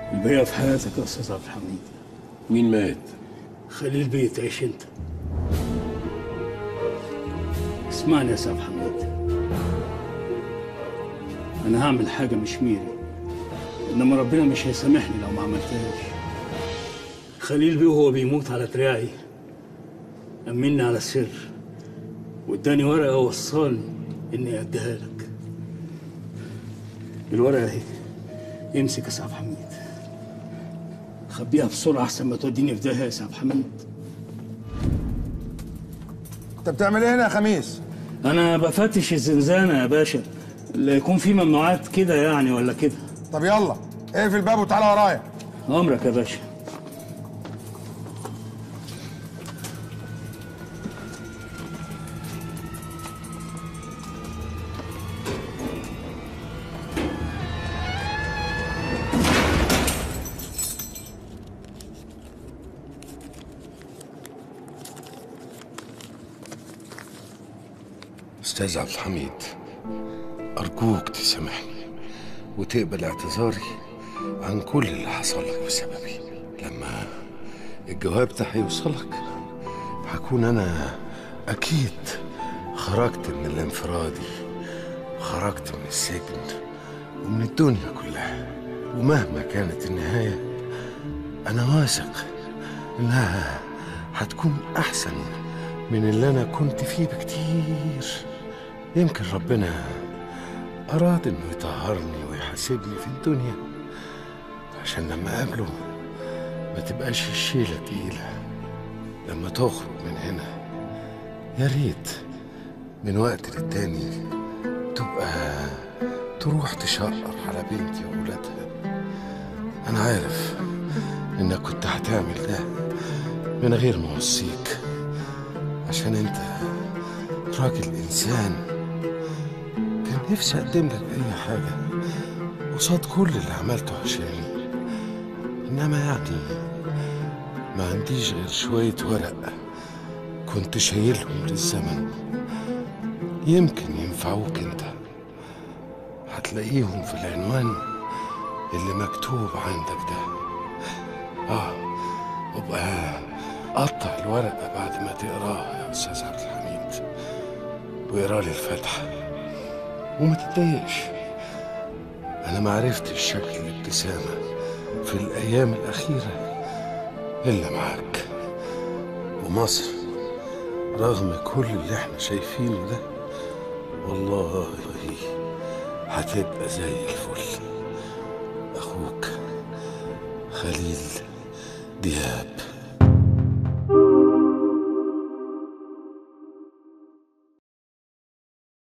البقية في حياتك يا أستاذ عبد الحميد مين مات؟ خليل بيه تعيش أنت اسمعني يا أستاذ عبد الحميد أنا هعمل حاجة مش ميري إنما ربنا مش هيسامحني لو ما عملتهاش خليل بيه وهو بيموت على دراعي أمني على السر واداني ورقة وصاني إني أديها لك الورقة أهي امسك يا سعد حميد خبيها بسرعة أحسن ما توديني في داهية يا سعد حميد انت بتعمل ايه هنا يا خميس؟ أنا بفتش الزنزانة يا باشا اللي يكون في ممنوعات كده يعني ولا كده طب يلا اقفل الباب وتعالى ورايا أمرك يا باشا أستاذ عبد الحميد أرجوك تسامحني وتقبل اعتذاري عن كل اللي حصل لك بسببي لما الجواب ده هيوصلك هكون أنا أكيد خرجت من الانفرادي خرجت من السجن ومن الدنيا كلها ومهما كانت النهاية أنا واثق إنها هتكون أحسن من اللي أنا كنت فيه بكتير يمكن ربنا أراد إنه يطهرني ويحاسبني في الدنيا عشان لما أقابله ما تبقاش الشيلة تقيلة لما تخرج من هنا يا ريت من وقت للتاني تبقى تروح تشقر على بنتي وولادها أنا عارف إنك كنت هتعمل ده من غير ما أوصيك عشان أنت راجل إنسان كان نفسي أقدم لك أي حاجة قصاد كل اللي عملته عشاني إنما يعني ما عنديش غير شوية ورق كنت شايلهم للزمن يمكن ينفعوك انت هتلاقيهم في العنوان اللي مكتوب عندك ده اه وابقى قطع الورقة بعد ما تقراها يا أستاذ عبد الحميد واقرا لي الفاتحة وما تتضايقش أنا ما عرفتش شكل الابتسامة في الأيام الأخيرة إلا معاك ومصر رغم كل اللي احنا شايفينه ده والله هتبقى زي الفل أخوك خليل دياب